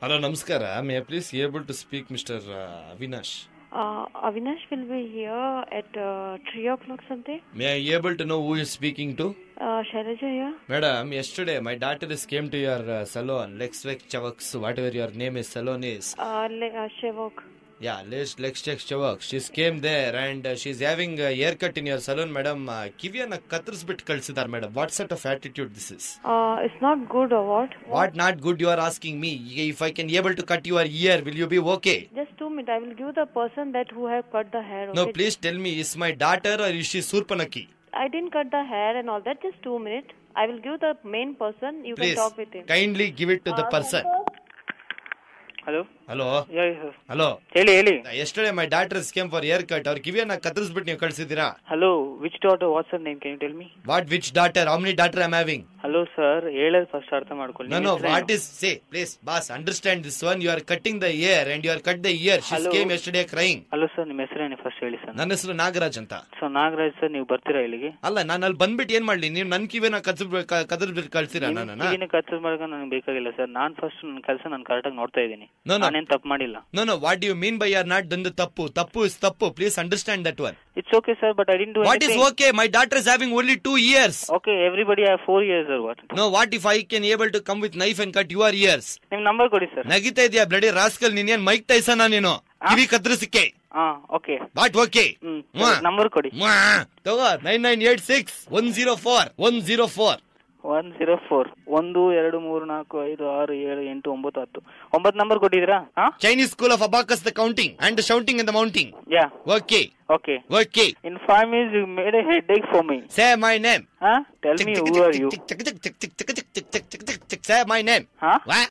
Hello ನಮಸ್ಕಾರ may please able to speak mister Avinash Uh, Avinash will be here at uh, 3 o'clock something. May I able to know who is speaking to Uh, Shailaja here. Madam yesterday my daughter is came to your salon ಲೆಕ್ಸ್ ವೆಕ್ ಚವಕ್ಸ್ whatever your name is salon is Uh, Le- uh, Shevok. Yeah ಲೆಸ್ ಲೆಕ್ಸ್ ಚೆಕ್ ಚವಕ್ she's came there and she's having hair cut in your salon madam ಕಿವಿಯನ್ನ ಕತ್ತರಿಸ್ಬಿಟ್ಟು ಕಳ್ಸಿದಾರೆ madam what set of attitude this is Uh, it's not good or what? What not good you are asking me if I can able to cut your ear will you be okay Just two minutes. I will give the person that who have cut the hair. No Okay? Please tell me is my daughter are is she ಸೂರ್ಪನಕ್ಕಿ I didn't cut the hair and all that. Just two minutes. I will give the main person. You please can talk with him. Kindly give it to the person hello hello ಹೇಳಿ sir hello ಹೇಳಿ ಹೇಳಿ yesterday my daughter ಸ್ಕೇಮ್ for hair cut ಅವ್ರ ಕಿವಿಯನ್ನ ಕತ್ತರಿಸ್ಬಿಟ್ಟು ನೀವು ಕಳ್ಸಿದ್ದೀರಾ hello which daughter what's name can you tell me what which daughter how many daughter I'm having hello sir ಹೇಳೋದು ಫಸ್ಟ್ ಅರ್ಥ ಮಾಡ್ಕೊಳ್ಳಿ No, ನಿಮ್ no, ಹೆಸ್ರೇನು? what is, say, please, boss, understand this one. You are cutting the ear and you are cut the ear. She Hello. came yesterday crying. Hello sir ನಿಮ್ಮ ಹೆಸರೇನು first ಹೇಳಿ sir ನನ್ನ ಹೆಸರು ನಾಗರಾಜ್ ಅಂತ ಸೊ ನಾಗರಾಜ್ ಸರ್ ನೀವು ಬರ್ತೀರಾ ಇಲ್ಲಿಗೆ ಅಲ್ಲ ನಾನು ಅಲ್ಲಿ ಬಂದ್ಬಿಟ್ಟು ಏನ್ ಮಾಡ್ಲಿ ನೀವು ನನ್ ಕಿವಿನ ಕದರ್ಬಿಟ್ಟು ಕಳ್ಸಿರಾ ನನ್ನ ಕಿವಿನ ಕತ್ತರ್ ಮಾಡ್ಕೊಂಡು ನನಗೆ ಬೇಕಾಗಿಲ್ಲ ಸರ್ ನಾನ್ ಫಸ್ಟ್ ನನ್ನ ಕೆಲಸ ನಾನು ಕರೆಕ್ಟಾಗಿ ನೋಡ್ತಾ ಇದ್ದೀನಿ No, no. ನಾನೇನ್ ತಪ್ಪು ಮಾಡಿಲ್ಲ no no what you mean by are not then ತಪ್ಪು ತಪ್ಪು ಇಸ್ ತಪ್ಪು please understand that one it's okay sir but I didn't do what is okay my daughter is having only two years okay everybody have four years are what no what if I can able to come with knife and cut your ears ನಿಮ್ number ಕೊಡಿ sir ನಗಿತಾ ಇದೆಯಾ bloody rascal ನೀನೇನ್ Mike ಟೈಸನ ನೀನು ಕಿವಿ ಕತ್ತರಿಸಿಕೆ ಹಾ okay what okay hmm number ಕೊಡಿ ತಗೋ nine nine eight six one zero four one zero four one zero four ಒಂದು ಎರಡು ಮೂರು ನಾಲ್ಕು ಐದು ಆರು ಏಳು ಎಂಟು ಒಂಬತ್ತು ಹತ್ತು ಒಂಬತ್ತು ನಂಬರ್ ಕೊಟ್ಟಿದ್ದೀರಾ ಹಾ Chinese school of abacus the counting and the shouting and the mounting. Yeah Okay, okay okay. In five minutes, you made a headache for me. Say my name. Huh? Tell me who are you? Say my name. Huh? What?